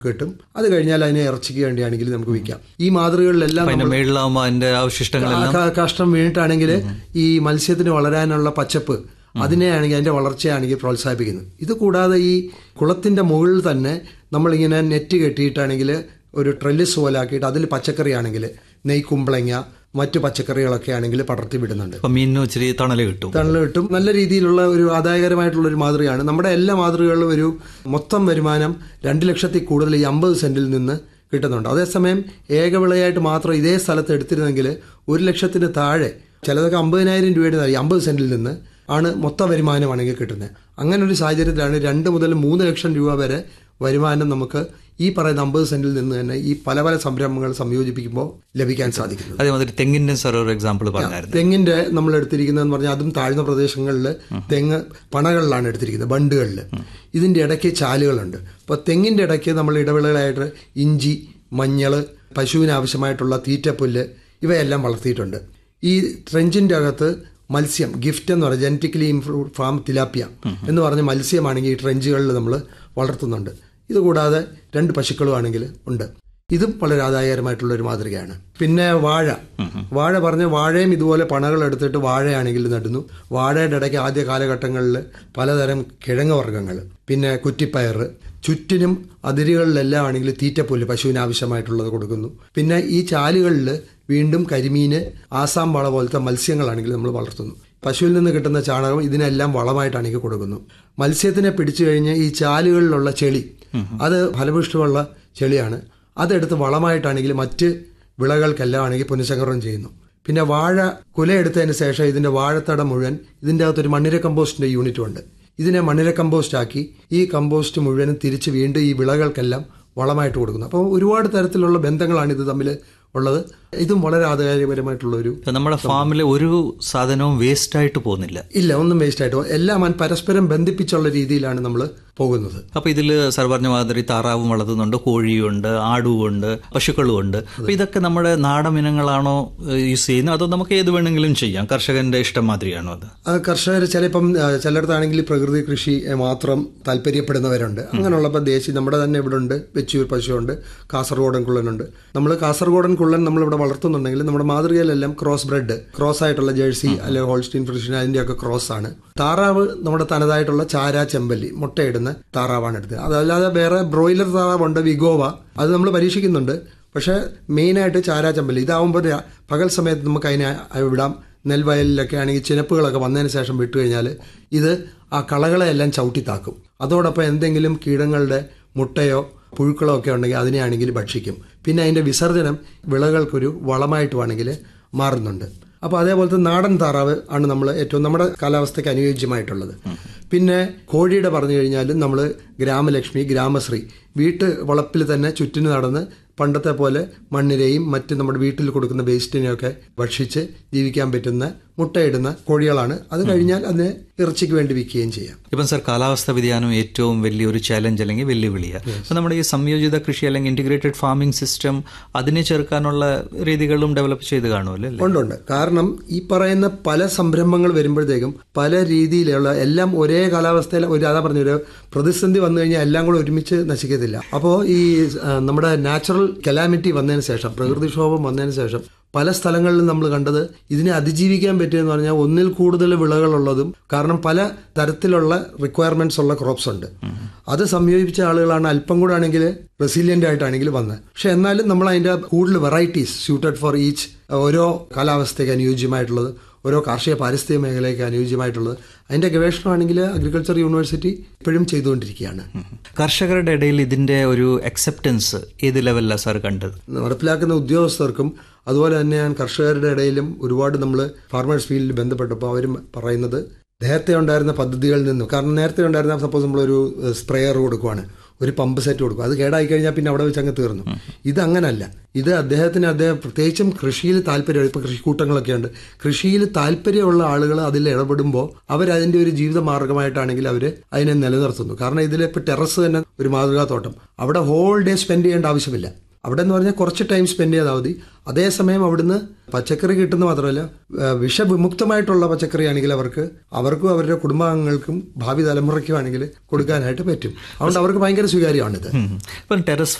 കിട്ടും അത് കഴിഞ്ഞാൽ അതിനെ ഇറച്ചിക്ക് വേണ്ടിയാണെങ്കിൽ നമുക്ക് വിൽക്കാം ഈ മാതൃകകളിലെല്ലാം അതിന്റെ മേളിലാവുമ്പോ അതിന്റെ അവശിഷ്ടങ്ങളെല്ലാം ക- കഷ്ടം വീണിട്ടാണെങ്കിൽ ഈ മത്സ്യത്തിന് വളരാനുള്ള പച്ചപ്പ് അതിനെയാണെങ്കിൽ അതിന്റെ വളർച്ചയാണെങ്കിൽ പ്രോത്സാഹിപ്പിക്കുന്നത് ഇത് കൂടാതെ ഈ കുളത്തിന്റെ മുകളിൽ തന്നെ നമ്മളിങ്ങനെ നെറ്റ് കെട്ടിയിട്ടാണെങ്കിൽ ഒരു ട്രെല്ലിസ് പോലെ ആക്കിയിട്ട് അതിൽ പച്ചക്കറി ആണെങ്കിൽ നെയ് കുമ്പളങ്ങ മറ്റു പച്ചക്കറികളൊക്കെ ആണെങ്കിൽ പടർത്തി വിടുന്നുണ്ട് അപ്പൊ മീനിന് ഇച്ചിരി തണല് കിട്ടും തണല് കിട്ടും നല്ല രീതിയിലുള്ള ഒരു ആദായകരമായിട്ടുള്ള ഒരു മാതൃകയാണ് നമ്മുടെ എല്ലാ മാതൃകകളിലും ഒരു മൊത്തം വരുമാനം രണ്ട് ലക്ഷത്തിൽ കൂടുതൽ ഈ അമ്പത് സെന്റിൽ നിന്ന് കിട്ടുന്നുണ്ട് അതേസമയം ഏകവിളയായിട്ട് മാത്രം ഇതേ സ്ഥലത്ത് എടുത്തിരുന്നെങ്കിൽ ഒരു ലക്ഷത്തിന് താഴെ ചിലതൊക്കെ അമ്പതിനായിരം രൂപയുടെ താഴെ അമ്പത് സെന്റിൽ നിന്ന് ആണ് മൊത്ത വരുമാനമാണെങ്കിൽ കിട്ടുന്നത് അങ്ങനെ ഒരു സാഹചര്യത്തിലാണ് രണ്ട് മുതൽ മൂന്ന് ലക്ഷം രൂപ വരെ വരുമാനം നമുക്ക് ഈ പറയുന്ന അമ്പത് സെന്റിൽ നിന്ന് തന്നെ ഈ പല പല സംരംഭങ്ങൾ സംയോജിപ്പിക്കുമ്പോൾ ലഭിക്കാൻ സാധിക്കുന്നത് അതേമാതിരി തെങ്ങിന്റെ സാർ ഒരു എക്സാമ്പിൾ പറഞ്ഞായിരുന്നു തെങ്ങിന്റെ നമ്മൾ എടുത്തിരിക്കുന്നതെന്ന് പറഞ്ഞാൽ അതും താഴ്ന്ന പ്രദേശങ്ങളിൽ തെങ്ങ് പണകളിലാണ് എടുത്തിരിക്കുന്നത് ബണ്ടുകളിൽ ഇതിന്റെ ഇടയ്ക്ക് ചാലുകളുണ്ട് അപ്പോൾ തെങ്ങിന്റെ ഇടയ്ക്ക് നമ്മൾ ഇടവിളകളായിട്ട് ഇഞ്ചി മഞ്ഞൾ പശുവിന് ആവശ്യമായിട്ടുള്ള തീറ്റപ്പുല്ല് ഇവയെല്ലാം വളർത്തിയിട്ടുണ്ട് ഈ ട്രെഞ്ചിന്റെ അകത്ത് മത്സ്യം ഗിഫ്റ്റ് എന്ന് പറയുന്നത് ജനറ്റിക്കലി ഇംപ്രൂവ് ഫാം തിലാപ്പിയ എന്ന് പറഞ്ഞ മത്സ്യമാണെങ്കിൽ ഈ ട്രെഞ്ചുകളിൽ നമ്മൾ വളർത്തുന്നുണ്ട് ഇതുകൂടാതെ രണ്ട് പശുക്കളും ആണെങ്കിൽ ഉണ്ട് ഇതും വളരെ ആദായകരമായിട്ടുള്ള ഒരു മാതൃകയാണ് പിന്നെ വാഴ വാഴ പറഞ്ഞ വാഴയും ഇതുപോലെ പണകൾ എടുത്തിട്ട് വാഴയാണെങ്കിൽ നടുന്നു വാഴയുടെ ഇടയ്ക്ക് ആദ്യ കാലഘട്ടങ്ങളിൽ പലതരം കിഴങ്ങ് വർഗ്ഗങ്ങൾ പിന്നെ കുറ്റിപ്പയർ ചുറ്റിനും അതിരുകളിലെല്ലാം ആണെങ്കിൽ തീറ്റപ്പുല്ല് പശുവിന് ആവശ്യമായിട്ടുള്ളത് കൊടുക്കുന്നു പിന്നെ ഈ ചാലുകളിൽ വീണ്ടും കരിമീന് ആസാം വള പോലത്തെ മത്സ്യങ്ങളാണെങ്കിൽ നമ്മൾ വളർത്തുന്നു പശുവിൽ നിന്ന് കിട്ടുന്ന ചാണകം ഇതിനെല്ലാം വളമായിട്ടാണെങ്കിൽ കൊടുക്കുന്നു മത്സ്യത്തിനെ പിടിച്ചു കഴിഞ്ഞ് ഈ ചാലുകളിലുള്ള ചെളി അത് ഫലപുഷ്ടമുള്ള ചെളിയാണ് അതെടുത്ത് വളമായിട്ടാണെങ്കിൽ മറ്റ് വിളകൾക്കെല്ലാം ആണെങ്കിൽ പുനഃചക്രം ചെയ്യുന്നു പിന്നെ വാഴ കുലയെടുത്തതിന് ശേഷം ഇതിന്റെ വാഴത്തട മുഴുവൻ ഇതിന്റെ അകത്തൊരു മണ്ണിര കമ്പോസ്റ്റിന്റെ യൂണിറ്റും ഉണ്ട് ഇതിനെ മണ്ണിര കമ്പോസ്റ്റ് ആക്കി ഈ കമ്പോസ്റ്റ് മുഴുവനും തിരിച്ച് വീണ്ടും ഈ വിളകൾക്കെല്ലാം വളമായിട്ട് കൊടുക്കുന്നു അപ്പോൾ ഒരുപാട് തരത്തിലുള്ള ബന്ധങ്ങളാണ് ഇത് തമ്മിൽ ഉള്ളത് ഇതും വളരെ ആദായകരമായിട്ടുള്ള ഒരു ഇപ്പൊ നമ്മുടെ ഫാമിലെ ഒരു സാധനവും വേസ്റ്റ് ആയിട്ട് പോകുന്നില്ല ഇല്ല ഒന്നും വേസ്റ്റ് ആയിട്ട് എല്ലാം പരസ്പരം ബന്ധിപ്പിച്ചുള്ള രീതിയിലാണ് നമ്മൾ പോകുന്നത് അപ്പൊ ഇതില് സാർ പറഞ്ഞ മാതിരി താറാവും വളർത്തുന്നുണ്ട് കോഴിയുണ്ട് ആടുമുണ്ട് പശുക്കളുമുണ്ട് അപ്പൊ ഇതൊക്കെ നമ്മുടെ നാടൻ ഇനങ്ങളാണോ യൂസ് ചെയ്യുന്നത് അതോ നമുക്ക് ഏത് വേണമെങ്കിലും ചെയ്യാം കർഷകന്റെ ഇഷ്ടം മാതിരിയാണോ അത് ആ കർഷകർ ചിലപ്പം ആ, ചിലയിടത്താണെങ്കിൽ പ്രകൃതി കൃഷി മാത്രം താല്പര്യപ്പെടുന്നവരുണ്ട് അങ്ങനെയുള്ളപ്പോൾ ദേശീയ നമ്മുടെ തന്നെ ഇവിടെ ഉണ്ട് വെച്ചൂർ പശുവുണ്ട് കാസർഗോഡൻ കുള്ളനുണ്ട് നമ്മൾ കാസർഗോഡൻ കുള്ളൻ നമ്മളിവിടെ വളർത്തുന്നുണ്ടെങ്കിൽ നമ്മുടെ മാതൃകയിലെല്ലാം ക്രോസ് ബ്രെഡ് ക്രോസ് ആയിട്ടുള്ള ജേഴ്സി അല്ലെങ്കിൽ ഹോൾസ്റ്റീൻ ഫ്രിഷൻ അതിൻ്റെയൊക്കെ ക്രോസ് ആണ് താറാവ് നമ്മുടെ തനതായിട്ടുള്ള ചാര ചെമ്പല്ലി മുട്ടയിടുന്ന താറാവാണ് എടുത്തത് അതല്ലാതെ വേറെ ബ്രോയിലർ താറാവുണ്ട് വിഗോവ അത് നമ്മൾ പരീക്ഷിക്കുന്നുണ്ട് പക്ഷേ മെയിനായിട്ട് ചാര ചെമ്പല്ലി ഇതാവുമ്പോൾ രാ- പകൽ സമയത്ത് നമുക്ക് അതിനെ വിടാം നെൽവയലിലൊക്കെ ആണെങ്കിൽ ചിനപ്പുകളൊക്കെ വന്നതിന് ശേഷം വിട്ടു കഴിഞ്ഞാൽ ഇത് ആ കളകളെ എല്ലാം ചവിട്ടിത്താക്കും അതോടൊപ്പം എന്തെങ്കിലും കീടങ്ങളുടെ മുട്ടയോ പുഴുക്കളോ ഒക്കെ ഉണ്ടെങ്കിൽ അതിനെയാണെങ്കിൽ ഭക്ഷിക്കും പിന്നെ അതിൻ്റെ വിസർജനം വിളകൾക്കൊരു വളമായിട്ട് വേണമെങ്കിൽ മാറുന്നുണ്ട് അപ്പോൾ അതേപോലത്തെ നാടൻ താറാവ് ആണ് നമ്മൾ ഏറ്റവും നമ്മുടെ കാലാവസ്ഥയ്ക്ക് അനുയോജ്യമായിട്ടുള്ളത് പിന്നെ കോഴിയുടെ പറഞ്ഞു കഴിഞ്ഞാൽ നമ്മൾ ഗ്രാമലക്ഷ്മി ഗ്രാമശ്രീ വീട്ട് വളപ്പിൽ തന്നെ ചുറ്റിന് നടന്ന് പണ്ടത്തെ പോലെ മണ്ണിരെയും മറ്റ് നമ്മുടെ വീട്ടിൽ കൊടുക്കുന്ന വേസ്റ്റിനെയൊക്കെ ഭക്ഷിച്ച് ജീവിക്കാൻ പറ്റുന്ന മുട്ടയിടുന്ന കോഴികളാണ് അത് കഴിഞ്ഞാൽ അതിനെ ഇറച്ചിക്ക് വേണ്ടി വിൽക്കുകയും ചെയ്യാം ഇപ്പം സാർ കാലാവസ്ഥ വ്യതിയാനം ഏറ്റവും വലിയൊരു ചാലഞ്ച് അല്ലെങ്കിൽ വെല്ലുവിളിയാണ് അപ്പൊ നമ്മുടെ ഈ സംയോജിത കൃഷി അല്ലെങ്കിൽ ഇന്റഗ്രേറ്റഡ് ഫാമിംഗ് സിസ്റ്റം അതിനെ ചേർക്കാനുള്ള രീതികളും ഡെവലപ്പ് ചെയ്ത് കാണുമല്ലോ അല്ലേ ഉണ്ടുണ്ട് കാരണം ഈ പറയുന്ന പല സംരംഭങ്ങൾ വരുമ്പോഴത്തേക്കും പല രീതിയിലുള്ള എല്ലാം ഒരേ കാലാവസ്ഥയിൽ ഒരു അതാ പറഞ്ഞു ഒരു പ്രതിസന്ധി വന്നു കഴിഞ്ഞാൽ എല്ലാം കൂടെ ഒരുമിച്ച് നശിക്കത്തില്ല അപ്പോൾ ഈ ആ, നമ്മുടെ നാച്ചുറൽ കലാമിറ്റി വന്നതിന് ശേഷം പ്രകൃതിക്ഷോഭം വന്നതിന് ശേഷം പല സ്ഥലങ്ങളിലും നമ്മൾ കണ്ടത് ഇതിനെ അതിജീവിക്കാൻ പറ്റിയെന്ന് പറഞ്ഞാൽ ഒന്നിൽ കൂടുതൽ വിളകളുള്ളതും കാരണം പല തരത്തിലുള്ള റിക്വയർമെന്റ്സ് ഉള്ള ക്രോപ്സ് ഉണ്ട് അത് സംയോജിപ്പിച്ച ആളുകളാണ് അല്പം കൂടെ ആണെങ്കിൽ റെസിലിയന്റ് ആയിട്ടാണെങ്കിൽ വന്നത് പക്ഷെ എന്നാലും നമ്മൾ അതിന്റെ കൂടുതൽ വെറൈറ്റീസ് സ്യൂട്ടഡ് ഫോർ ഈച്ച് ഓരോ കാലാവസ്ഥയ്ക്ക് അനുയോജ്യമായിട്ടുള്ളത് ഓരോ കാർഷിക പാരിസ്ഥിതിക മേഖലയ്ക്ക് അനുയോജ്യമായിട്ടുള്ളത് അതിന്റെ ഗവേഷണമാണെങ്കിൽ അഗ്രികൾച്ചർ യൂണിവേഴ്സിറ്റി ഇപ്പോഴും ചെയ്തുകൊണ്ടിരിക്കുകയാണ് കർഷകരുടെ ഇടയിൽ ഇതിന്റെ ഒരു അക്സെപ്റ്റൻസ് ഏത് ലെവലിലാണ് സാർ കണ്ടത് നടപ്പിലാക്കുന്ന ഉദ്യോഗസ്ഥർക്കും അതുപോലെ തന്നെ ഞാൻ കർഷകരുടെ ഇടയിലും ഒരുപാട് നമ്മൾ ഫാർമേഴ്സ് ഫീൽഡിൽ ബന്ധപ്പെട്ടപ്പോൾ അവരും പറയുന്നത് നേരത്തെ ഉണ്ടായിരുന്ന പദ്ധതികളിൽ നിന്നും കാരണം നേരത്തെ ഉണ്ടായിരുന്ന സപ്പോസ് നമ്മളൊരു സ്പ്രെയർ കൊടുക്കുവാണ് ഒരു പമ്പ് സെറ്റ് കൊടുക്കും അത് കേടായി കഴിഞ്ഞാൽ പിന്നെ അവിടെ വെച്ച് അങ്ങ് തീർന്നു ഇത് അങ്ങനല്ല ഇത് അദ്ദേഹത്തിന് അദ്ദേഹം പ്രത്യേകിച്ചും കൃഷിയിൽ താല്പര്യം ഇപ്പോൾ കൃഷിക്കൂട്ടങ്ങളൊക്കെ ഉണ്ട് കൃഷിയിൽ താല്പര്യമുള്ള ആളുകൾ അതിൽ ഇടപെടുമ്പോൾ അവരതിൻ്റെ ഒരു ജീവിത മാർഗമായിട്ടാണെങ്കിൽ അവർ അതിനെ നിലനിർത്തുന്നു കാരണം ഇതിൽ ഇപ്പോൾ ടെറസ് തന്നെ ഒരു മാതൃകാ തോട്ടം അവിടെ ഹോൾ ഡേ സ്പെൻഡ് ചെയ്യേണ്ട ആവശ്യമില്ല അവിടെ എന്ന് പറഞ്ഞാൽ കുറച്ച് ടൈം സ്പെൻഡ് ചെയ്താൽ മതി അതേസമയം അവിടുന്ന് പച്ചക്കറി കിട്ടുന്ന മാത്രമല്ല ആ, വിഷവിമുക്തമായിട്ടുള്ള പച്ചക്കറി ആണെങ്കിൽ അവർക്ക് അവർക്കും അവരുടെ കുടുംബാംഗങ്ങൾക്കും ഭാവി തലമുറയ്ക്കും ആണെങ്കിൽ കൊടുക്കാനായിട്ട് പറ്റും അതുകൊണ്ട് അവർക്ക് ഭയങ്കര സ്വീകാര്യമാണിത് ഇപ്പം ടെറസ്